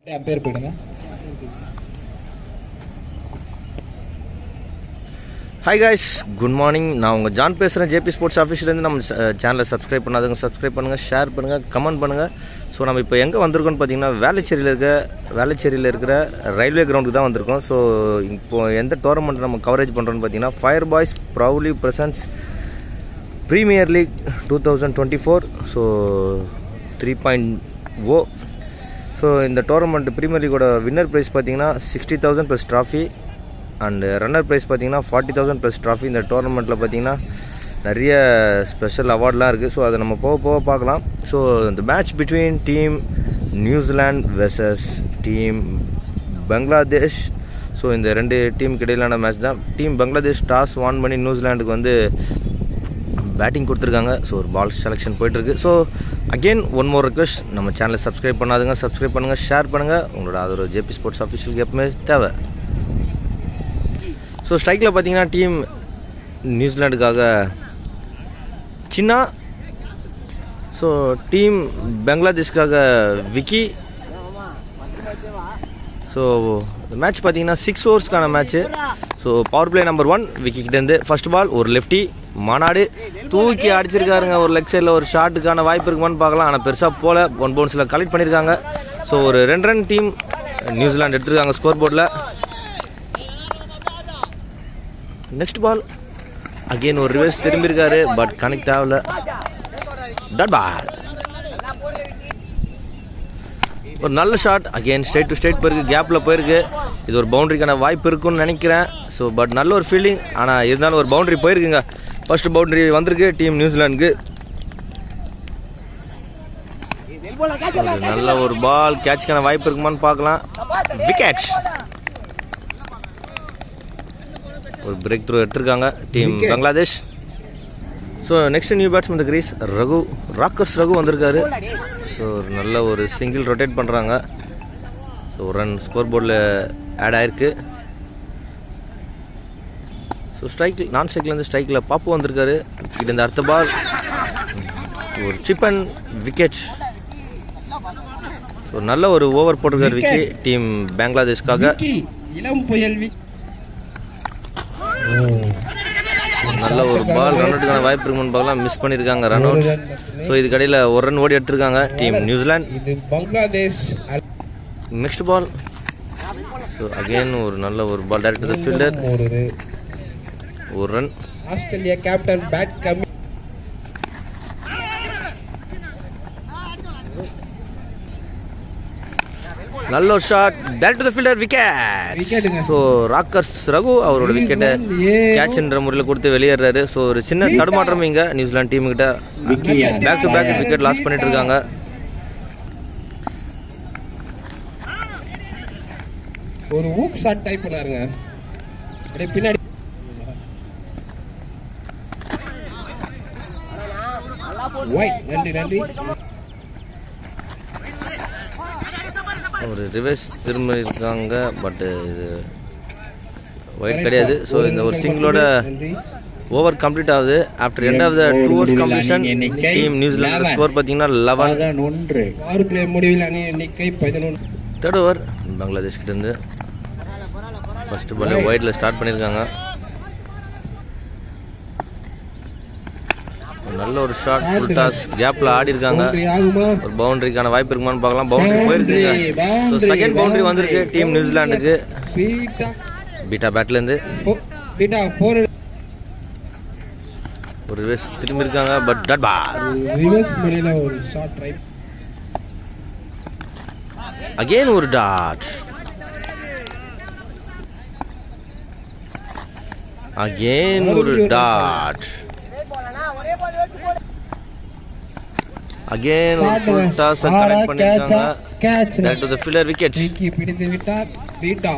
பேர் போயிடுங்க hi guys good morning நான் உங்கள் ஜான் பேசுகிறேன் ஜேபி ஸ்போர்ட்ஸ் ஆஃபீஸ்லேருந்து நம்ம சேனலை சப்ஸ்கிரைப் பண்ணாதவங்க சப்ஸ்கிரைப் பண்ணுங்கள் ஷேர் பண்ணுங்கள் கமெண்ட் பண்ணுங்கள் ஸோ நம்ம இப்போ எங்கே வந்திருக்கோம்னு பார்த்தீங்கன்னா வேளச்சேரியில் இருக்க வேளச்சேரியில் இருக்கிற ரயில்வே கிரவுண்டுக்கு தான் வந்திருக்கோம் ஸோ இப்போ எந்த டோர்னமெண்ட் நம்ம கவரேஜ் பண்ணுறோம்னு பார்த்தீங்கன்னா fire boys proudly presents premier league two thousand twenty four so three point O so இந்த டோர்னமெண்ட் ப்ரீமியர் லீகோட வின்னர் ப்ரைஸ் பார்த்தீங்கன்னா sixty thousand plus trophy and runner prize பார்த்தீங்கன்னா ஃபார்ட்டி தௌசண்ட் ப்ளஸ் ட்ராஃபி இந்த டோர்னமெண்ட்டில் பார்த்தீங்கன்னா நிறைய ஸ்பெஷல் அவார்ட்லாம் இருக்குது so அதை நம்ம போக போக பார்க்கலாம் ஸோ இந்த match between team New Zealand versus team Bangladesh so இந்த ரெண்டு டீமுக்கு இடையிலான மேட்ச் தான் டீம் பங்களாதேஷ் டாஸ் வான் பண்ணி நியூசிலாண்டுக்கு வந்து பேட்டிங் கொடுத்துருக்காங்க ஸோ ஒரு பால் செலெக்ஷன் போயிட்டுருக்கு so again one more request நம்ம சேனலை சப்ஸ்கிரைப் பண்ணாதுங்க சப்ஸ்கிரைப் பண்ணுங்கள் ஷேர் பண்ணுங்கள் உங்களோட ஆதரவு ஜேபி ஸ்போர்ட்ஸ் ஆஃபீஷியலுக்கு எப்பவுமே தேவை ஸோ ஸ்ட்ரைக்கில் பார்த்தீங்கன்னா டீம் நியூசிலாண்டுக்காக சின்னா ஸோ டீம் பங்களாதேஷ்காக விக்கி ஸோ மேட்ச் பார்த்தீங்கன்னா சிக்ஸ் ஓவர்ஸ்க்கான match so power play number one Vicky கிட்டேருந்து ஃபர்ஸ்ட் பால் ஒரு லெஃப்டி மாநாடு தூக்கி அடிச்சிருக்காருங்க ஒரு லெக் சைடில் ஒரு ஷாட்டுக்கான வாய்ப்பு இருக்குமான்னு பார்க்கலாம் ஆனால் பெருசாக போல ஒன் பவுன்ஸில் கலெக்ட் பண்ணியிருக்காங்க ஸோ ஒரு ரெண்டு ரன் டீம் நியூசிலாந்து எடுத்திருக்காங்க ஸ்கோர் போர்டில் நெக்ஸ்ட் பால் அகெயின் ஒரு ரிவர்ஸ் திரும்பியிருக்காரு பட் கனெக்ட் ஆகல டட் பால் ஒரு நல்ல shot again straight to straight போயிருக்கு கேப்பில் போயிருக்கு இது ஒரு பவுண்டரிக்கான வாய்ப்பு இருக்குன்னு நினைக்கிறேன் ஸோ பட் நல்ல ஒரு ஃபீல்டிங் ஆனால் இருந்தாலும் ஒரு பவுண்டரி போயிருக்குங்க ஃபர்ஸ்ட் பவுண்டரி வந்திருக்கு டீம் நியூசிலாந்துக்கு ஒரு நல்ல ஒரு பால் கேட்ச்க்கான வாய்ப்பு இருக்குமான்னு பார்க்கலாம் விக்கெட் ஒரு பிரேக் த்ரூ எடுத்திருக்காங்க team Wicket. Bangladesh so next new batsman the crease Raghu Rockers Raghu வந்திருக்காரு ஸோ ஒரு நல்ல ஒரு சிங்கிள் ரொட்டேட் பண்ணுறாங்க ஸோ ஒரு ரன் ஸ்கோர் போர்டில் ஆட் ஆயிருக்கு ஸோ ஸ்ட்ரைக் நான் ஸ்ட்ரைக்லேருந்து ஸ்ட்ரைக்கில் பாப்பு வந்திருக்காரு இது இந்த அடுத்த பால் ஒரு சிப் அண்ட் விக்கெட் ஸோ நல்ல ஒரு ஓவர் போட்டிருக்காரு விக்கி Wicket. டீம் பங்களாதேஷ்காக விக்கி இளம் புயல் விக்கி நல்ல ஒரு பால் ரன் அவுட்டுக்கான வாய்ப்பு இருக்குன்னு பார்க்கலாம் மிஸ் பண்ணியிருக்காங்க ரன் அவுட் ஸோ இதுக்கடையில் ஒரு ரன் ஓடி எடுத்திருக்காங்க டீம் நியூசிலாந்து இது பங்களாதேஷ் அல்- நெக்ஸ்ட் பால் ஸோ அகைன் ஒரு நல்ல ஒரு பால் டேரக்ட் த ஃபீல்டர் ஒரு ஒரு ரன் ஆஸ்திரேலியா கேப்டன் பேட் கம்மி நல்ல ஒரு ஷாட் டேரக்ட் த ஃபீல்டர் Wicketங்க. விக்கெட் ஸோ ராக்கர்ஸ் ரகு அவரோட விக்கெட்டை ஏ- கேட்ச்ன்ற முறையில் கொடுத்து வெளியேறாரு ஸோ ஒரு சின்ன தடுமாற்றம் இங்க நியூசிலாந்து டீம் கிட்ட back to back wicket loss பண்ணிட்டு இருக்காங்க ஒரு ஊக் ஷாட் டைப் பண்ணாருங்க அப்படியே பின்னாடி ஒயிட் நன்றி நன்றி ஒரு ரிவர்ஸ் திரும்ப இருக்காங்க பட் இது ஒயிட் கிடையாது ஸோ இந்த ஒரு சிங்கிளோட நன்றி ஓவர் கம்ப்ளீட் ஆகுது after end of the two overs completion team New Zealand score பார்த்தீங்கன்னா லெவன் ஒன்று ஆறு பிளே முடிவில் அணி எண்ணிக்கை பதினொன்று தேர்ட் ஓவர் பங்களாதேஷ் கிட்ட இருந்து ஃபர்ஸ்ட் பால் ஒயிட்ல ஸ்டார்ட் பண்ணியிருக்காங்க ஒரு நல்ல ஒரு ஷாட் ஃபுல் டாஸ் கேப்ல ஆடி இருக்காங்க Boundary ஆகுமா ஒரு பவுண்டரிக்கான வாய்ப்பு இருக்குமான்னு பார்க்கலாம் பவுண்டரி போயிருக்குங்க ஸோ Boundary, செகண்ட் பவுண்டரி வந்திருக்கு டீம் நியூசிலாந்துக்கு பீட்டா பீட்டா பேட்ல இருந்து போ- பீட்டா ஃபோர் ஒரு ரிவர்ஸ் திரும்பி இருக்காங்க பட் டட் பால் ரிவர்ஸ் முடியல ஒரு ஷாட் ரைட் அகைன் ஒரு டாட் அகைன் ஒரு டாட் அகைன் ஒரு ஃபுல் டாஸ் கனெக்ட் பண்ணிருக்காங்க catch direct to the fielder wicket Vicky பிடித்து விட்டார் பீட்டா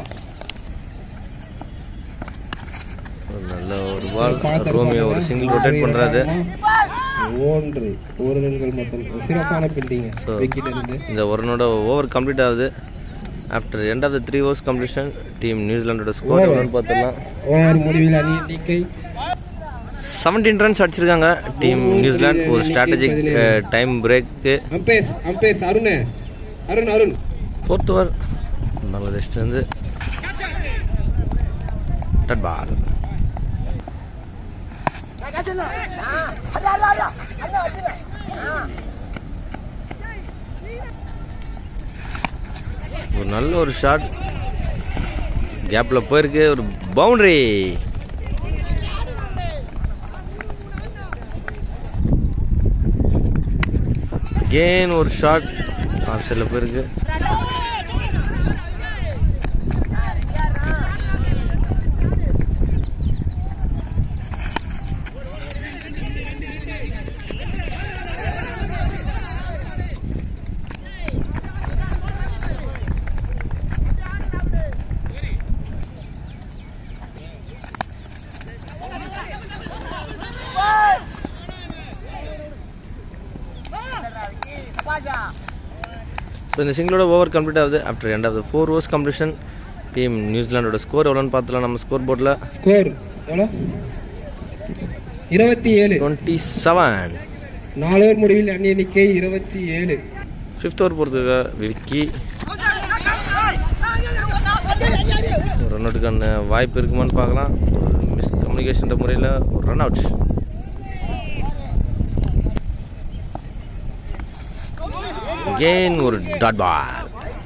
நல்ல ஒரு பால் ரோமியோ ஒரு சிங்கிள் ரொட்டேட் பண்றாரு ஒன்று ஒரு ரன்கள் மட்டும் சிறப்பான பில்டிங் So, விக்கெட் இருந்து இந்த ஒருனோட ஓவர் கம்ப்ளீட் ஆகுது after end of the three overs completion team நியூசிலாண்டோட ஸ்கோர் Over. எவ்வளோன்னு பார்த்துடலாம் ஓவர் முடிவில் அணி எண்ணிக்கை செவன்டீன் ரன்ஸ் அடிச்சிருக்காங்க டீம் நியூசிலாந்து ஒரு strategic time break umpire umpire Arun Arun Arun fourth over பங்களாதேஷ்லேருந்து டட் பால் ஒரு நல்ல ஒரு ஷாட் கேப்பில் போயிருக்கு ஒரு பவுண்டரி அகெயின் ஒரு ஷாட் ஆஃப் சைடில் போயிருக்கு ஸோ இந்த சிங்கிளோட ஓவர் கம்ப்ளீட் ஆகுது after end of the four overs completion team நியூசிலாண்டோட ஸ்கோர் எவ்வளோன்னு பார்த்துலாம் நம்ம ஸ்கோர் போர்டில் ஸ்கோர் எவ்வளோ இருபத்தி ஏழு டுவெண்ட்டி செவன் நாலு ஓவர் முடிவில் அணி எண்ணிக்கை இருபத்தி ஏழு ஃபிஃப்த் ஓவர் பொறுத்துக்க விக்கி ரன் அவுட்டுக்கான வாய்ப்பு இருக்குமான்னு பார்க்கலாம் ஒரு மிஸ் கம்யூனிகேஷன்ற முறையில் ஒரு ரன் அவுட் அகெயின் ஒரு டாட் பால்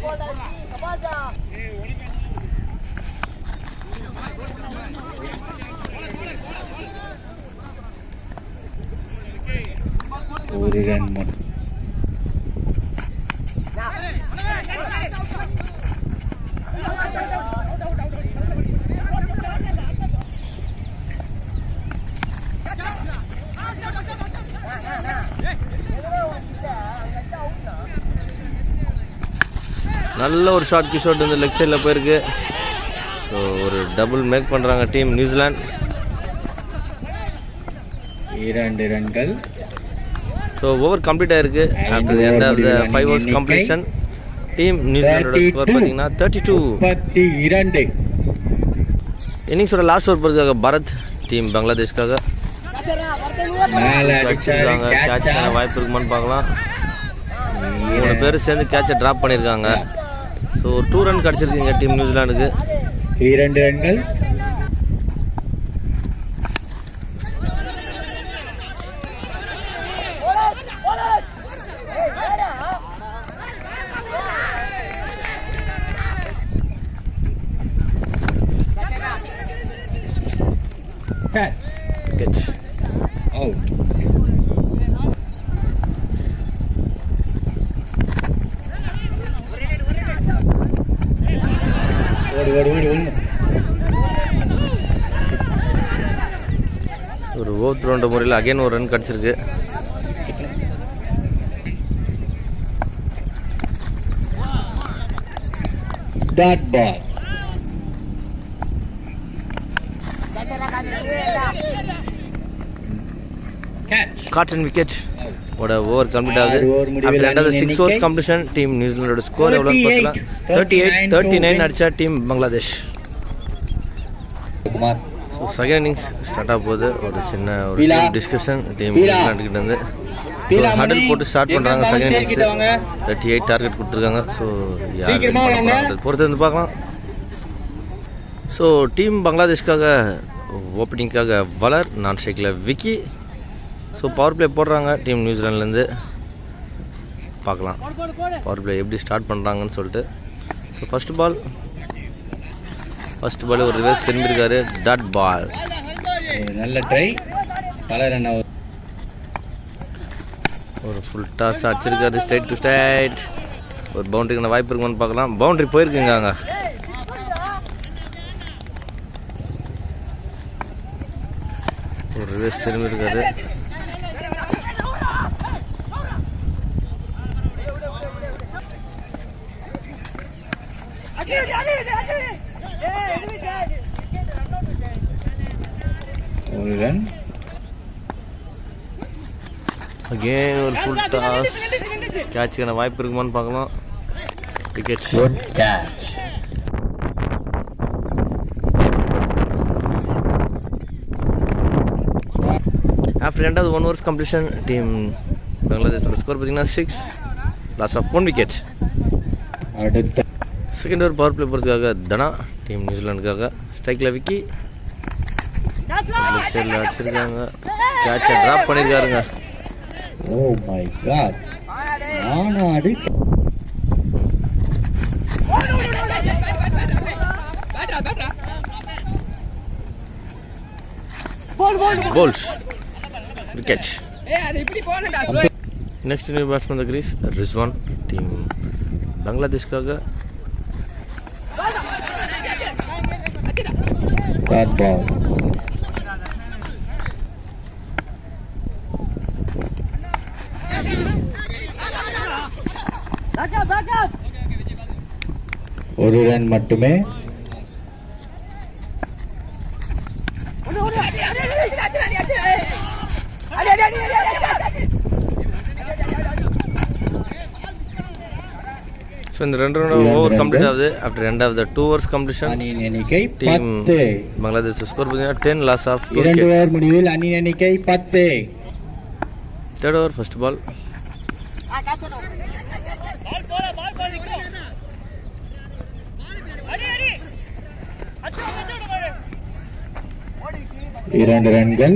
ஒரு ரன் மட்டும் நல்ல ஒரு ஷார்ட் கி ஷாட் வந்து லெக் சைடில் போயிருக்கு ஸோ ஒரு டபுள் மேக் பண்ணுறாங்க டீம் நியூசிலாந்து இரண்டு ரன்கள் ஸோ ஓவர் கம்ப்ளீட் ஆயிருக்கு after over end of the முடிவில் ஃபைவ் ஹவர்ஸ் எண்ணிக்கை கம்ப்ளீஷன் டீம் நியூசிலாண்டோட ஸ்கோர் 32. பார்த்தீங்கன்னா தேர்ட்டி டூ முப்பத்தி இரண்டு இன்னிங்ஸோட லாஸ்ட் ஓவர் பொறுத்ததாக பரத் டீம் பங்களாதேஷ்காக மேல அடிச்சிருக்காங்க கேட்சுக்கான வாய்ப்பு இருக்குமான்னு பார்க்கலாம் மூணு பேர் சேர்ந்து கேட்சை ட்ராப் பண்ணியிருக்காங்க ஸோ டூ ரன் கிடச்சிருக்கீங்க டீம் நியூசிலாண்டுக்கு இரண்டு ரன்கள் Catch. Catch Out. ஓடு ஓடு ஓடு ஒன்று ஒரு ஓவர் ரவுண்ட் முறையில் அகைன் ஒரு ரன் கிடச்சிருக்கு டாட் பால் கேட்ச் காட்டன் விக்கெட் ஓட ஓவர் கம்ப்ளீட் ஆகுது ஆறு over முடிவில் ஆஃப்டர் எண்ட் ஆஃப் அணியின் சிக்ஸ் ஓவர்ஸ் எண்ணிக்கை கம்ப்ளீஷன் டீம் நியூசிலாண்டோட ஸ்கோர் எவ்வளோன்னு பார்த்தலாம் தேர்ட்டி எயிட் தேர்ட்டி நைன் அடிச்சா team Bangladesh Kumar so second innings start ஆக போகுது ஒரு சின்ன ஒரு பீலா. டீம் டிஸ்கஷன் டீம் பீலா. நியூசிலாண்டு கிட்ட இருந்து பீலா ஹடல் மணி. போட்டு ஸ்டார்ட் எங்க பண்ணுறாங்க இருந்தாலும் செகண்ட் stage கிட்ட வாங்க. இன்னிங்ஸ் தேர்ட்டி எயிட் டார்கெட் கொடுத்துருக்காங்க ஸோ யார் சீக்கிரமா வாங்க. பொறுத்து வந்து பார்க்கலாம் ஸோ டீம் பங்களாதேஷ்காக ஓப்பனிங்காக வளர் நான் ஸ்ட்ரைக்கில் விக்கி ஸோ பவர் பிளே போடுறாங்க டீம் நியூசிலாண்ட்லேருந்து பார்க்கலாம் பவர் பிளே எப்படி ஸ்டார்ட் பண்ணுறாங்கன்னு சொல்லிட்டு so first ball first ball ஒரு ரிவர்ஸ் திரும்பியிருக்காரு டாட் பால் ஒரு நல்ல ட்ரை பல ரன் ஒரு ஃபுல் டாஸ் அடிச்சிருக்காரு ஸ்ட்ரைட் டு ஸ்ட்ரைட் ஒரு பவுண்டரிக்கான வாய்ப்பு இருக்குமான்னு பார்க்கலாம் பவுண்டரி போயிருக்குங்க அங்கே ஒரு ரிவர்ஸ் திரும்பி இருக்காரு ஒரு ரன் அகெயின் ஒரு ஃபுல் டாஸ் கேட்சுக்கான வாய்ப்பு இருக்குமான்னு பார்க்கலாம் விக்கெட் குட் கேட்ச் ஆஃப்டர் ரெண்டாவது ஒன் ஓவர்ஸ் கம்ப்ளீஷன் டீம் பங்களாதேஷோட ஸ்கோர் பார்த்தீங்கன்னா six loss of one wicket அடுத்த செகண்ட் ஓவர் பவர் பிளே போகிறதுக்காக தனா டீம் நியூசிலாண்டுக்காக ஸ்ட்ரைக்கில் விக்கி லெஃப்ட் சைடில் அடிச்சிருக்காங்க கேட்சை ட்ராப் பண்ணியிருக்காருங்க ஓ மை காட் மாநாடு bowls wicket next new batsman the crease Rizwan team பங்களாதேஷ்காக டாட் பால் ஒரு ரன் மட்டுமே ஸோ இந்த ரெண்டு ரன் ஓவர் கம்ப்ளீட் ஆகுது after end of the two overs completion அணியின் எண்ணிக்கை டீம் பத்து பங்களாதேஷ் ஸ்கோர் பார்த்தீங்கன்னா டென் லாஸ் ஆஃப் இரண்டு ஓவர் முடிவில் அணியின் எண்ணிக்கை பத்து தேர்ட் ஓவர் ஃபர்ஸ்ட் பால் இரண்டு ரன்கள்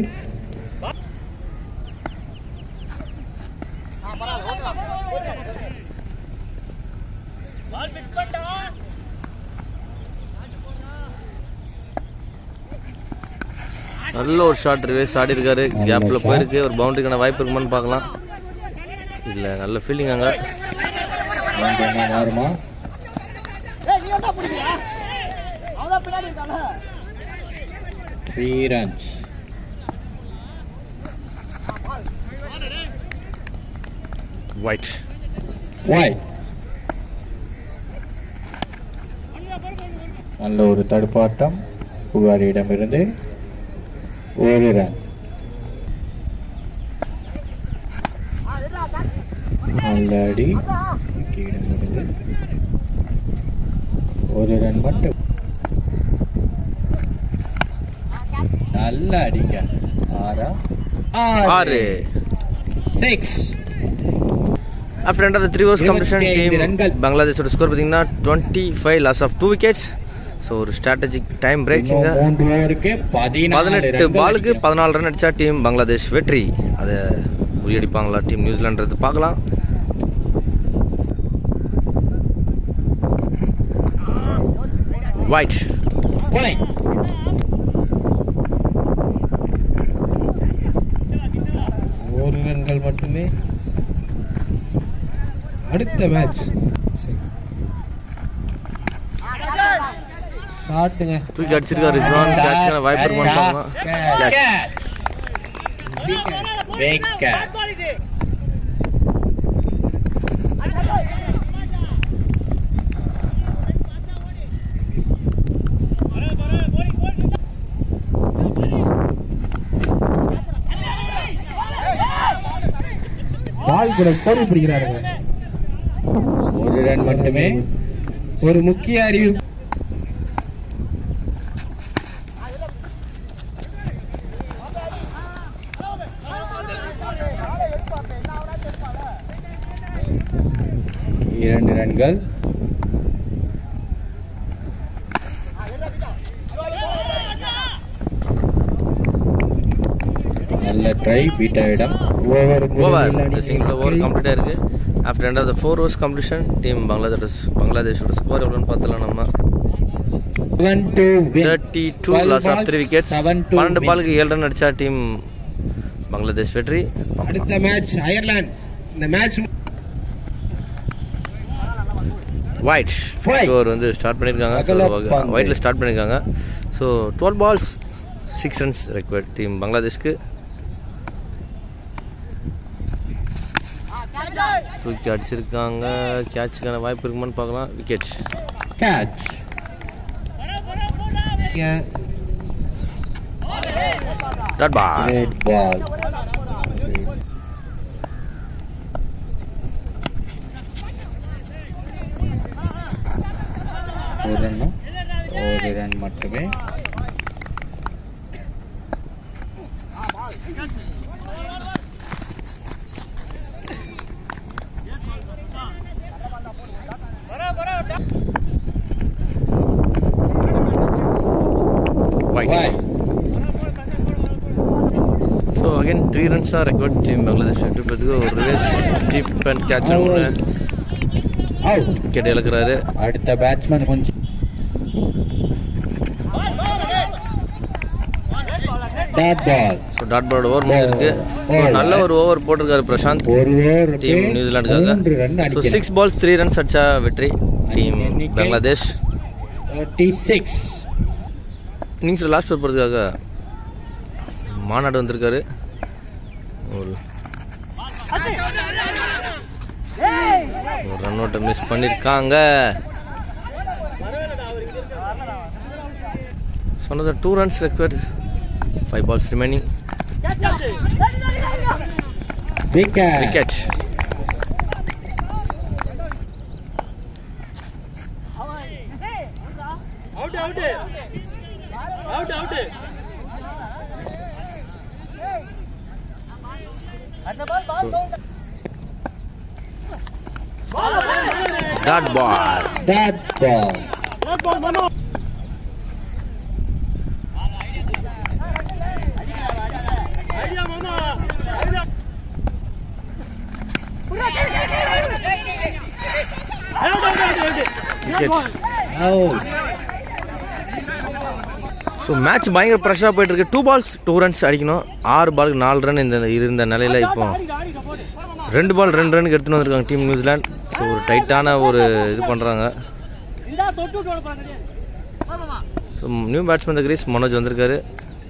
நல்ல ஒரு ஷாட் ரிவேஸ் ஆடி இருக்காரு நல்ல கேப்ல shot. போயிருக்கு ஒரு பவுண்டரிக்கான வாய்ப்பு இருக்குமான்னு பார்க்கலாம் இல்ல நல்ல ஃபீலிங் அங்க ரன் என்ன மாறுமா த்ரீ ரன்ஸ் ஒயிட் ஒயிட் நல்ல ஒரு தடுப்பாட்டம் புகாரிடமிருந்து ஒரு ரன் நல்ல அடி விக்கியிடமிருந்து ஒரு ரன் மட்டும் நல்ல அடிங்க ஆறா ஆறு six after end of the three overs completion 25 team ரன்கள். பங்களாதேஷோட ஸ்கோர் பார்த்தீங்கன்னா twenty five loss of two wickets so ஒரு ஸ்ட்ராட்டஜிக் டைம் பிரேக்கிங்க இன்னும் மூன்று ஓவருக்கு பதினாலு பதினெட்டு ரன்கள் பாலுக்கு அடிக்கணும். பதினாலு ரன் அடிச்சா டீம் பங்களாதேஷ் வெற்றி அதை முறியடிப்பாங்களா டீம் நியூசிலான்றது பார்க்கலாம் ஒயிட் Point. ஒரு ரன்கள் மட்டுமே அடுத்த மேட்ச் ஷாட்டுங்க தூக்கி அடிச்சிருக்காரு ரிஸ்வான் கேட்ச் வாய்ப்பு இருக்குமான்னு பார்க்கலாம் Catch. பால் கூட கோடி பிடிக்கிறாருங்க ஒரு ரன் மட்டுமே ஒரு முக்கிய அறிவு இரண்டு ரன்கள் நல்ல ட்ரை பீட்டாவிடம் over over single over complete ஆயிருக்கு after end of the four overs completion team Bangladesh பங்களாதேஷோட ஸ்கோர் எவ்வளோன்னு பார்த்தலாம் நம்ம thirty two loss of three wickets பன்னெண்டு பாலுக்கு ஏழு ரன் அடிச்சா டீம் பங்களாதேஷ் வெற்றி அடுத்த மேட்ச் அயர்லாந்து இந்த மேட்ச் ஒயிட் White. ஸ்கோர் வந்து ஸ்டார்ட் பண்ணியிருக்காங்க அகலப்பந்து. ஒயிட்ல ஸ்டார்ட் பண்ணியிருக்காங்க so twelve balls six runs required team பங்களாதேஷ்க்கு தூக்கி அடிச்சிருக்காங்க கேட்சுக்கான வாய்ப்பு இருக்குமான்னு பார்க்கலாம் wicket catch dot ball great ball ஒரு ரன் ஒரு ரன் மட்டுமே த்ரீ ரன்ஸ் தான் ரெக்கார்ட் டீம் பங்களாதேஷ் வெற்றி பெறதுக்கு ஒரு ரிவேஸ் டீப் அண்ட் கேட்ச் ஒன்று அவுட் விக்கெட் இழக்கிறாரு அடுத்த பேட்ஸ்மேன் கொஞ்சம் டாட் பால் ஸோ டாட் பாலோட ஓவர் முடிஞ்சிருக்கு ஒரு நல்ல ஒரு ஓவர் போட்டிருக்காரு பிரசாந்த் ஒரு ஓவர் டீம் நியூசிலாந்துக்காக மூன்று ரன் ஸோ அடிக்கணும் சிக்ஸ் பால்ஸ் த்ரீ ரன்ஸ் அடிச்சா வெற்றி டீம் எண்ணிக்கை? பங்களாதேஷ் தேர்ட்டி சிக்ஸ் இன்னிங்ஸில் லாஸ்ட் ஓவர் போகிறதுக்காக மாநாடு வந்திருக்காரு ஒரு ஒரு ரன் அவுட்டை மிஸ் பண்ணியிருக்காங்க சொன்னது two runs required five balls remaining wicket wicket dot ball dot ball wicket out so match பயங்கர ப்ரெஷராக போயிட்டு இருக்கு டூ பால்ஸ் டூ ரன்ஸ் அடிக்கணும் ஆறு பாலுக்கு நாலு ரன் இந்த இருந்த நிலையில இப்போ ரெண்டு பால் ரெண்டு ரனுக்கு எடுத்துன்னு வந்திருக்காங்க டீம் நியூசிலாந்து ஸோ ஒரு டைட்டான ஒரு இது பண்ணுறாங்க so new batsman crease Manoj வந்திருக்காரு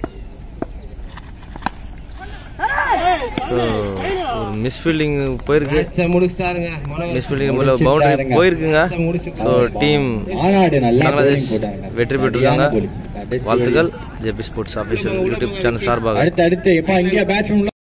ஸோ ஒரு மிஸ்ஃபீல்டிங் போயிருக்கு மேட்சை முடிச்சிட்டாருங்க மனோஜ். மிஸ் ஃபீல்டிங் பவுண்டரி போயிருக்குங்க ஸோ டீம் மாநாடு நல்லா பங்களாதேஷ் bowling போட்டாங்க வெற்றி பெற்றிருக்காங்க சரியான bowling. கடைசி வாழ்த்துக்கள் JP sports official YouTube channel சார்பாக அடுத்து அடுத்து எப்பா இந்தியா பேட்ஸ்மேன்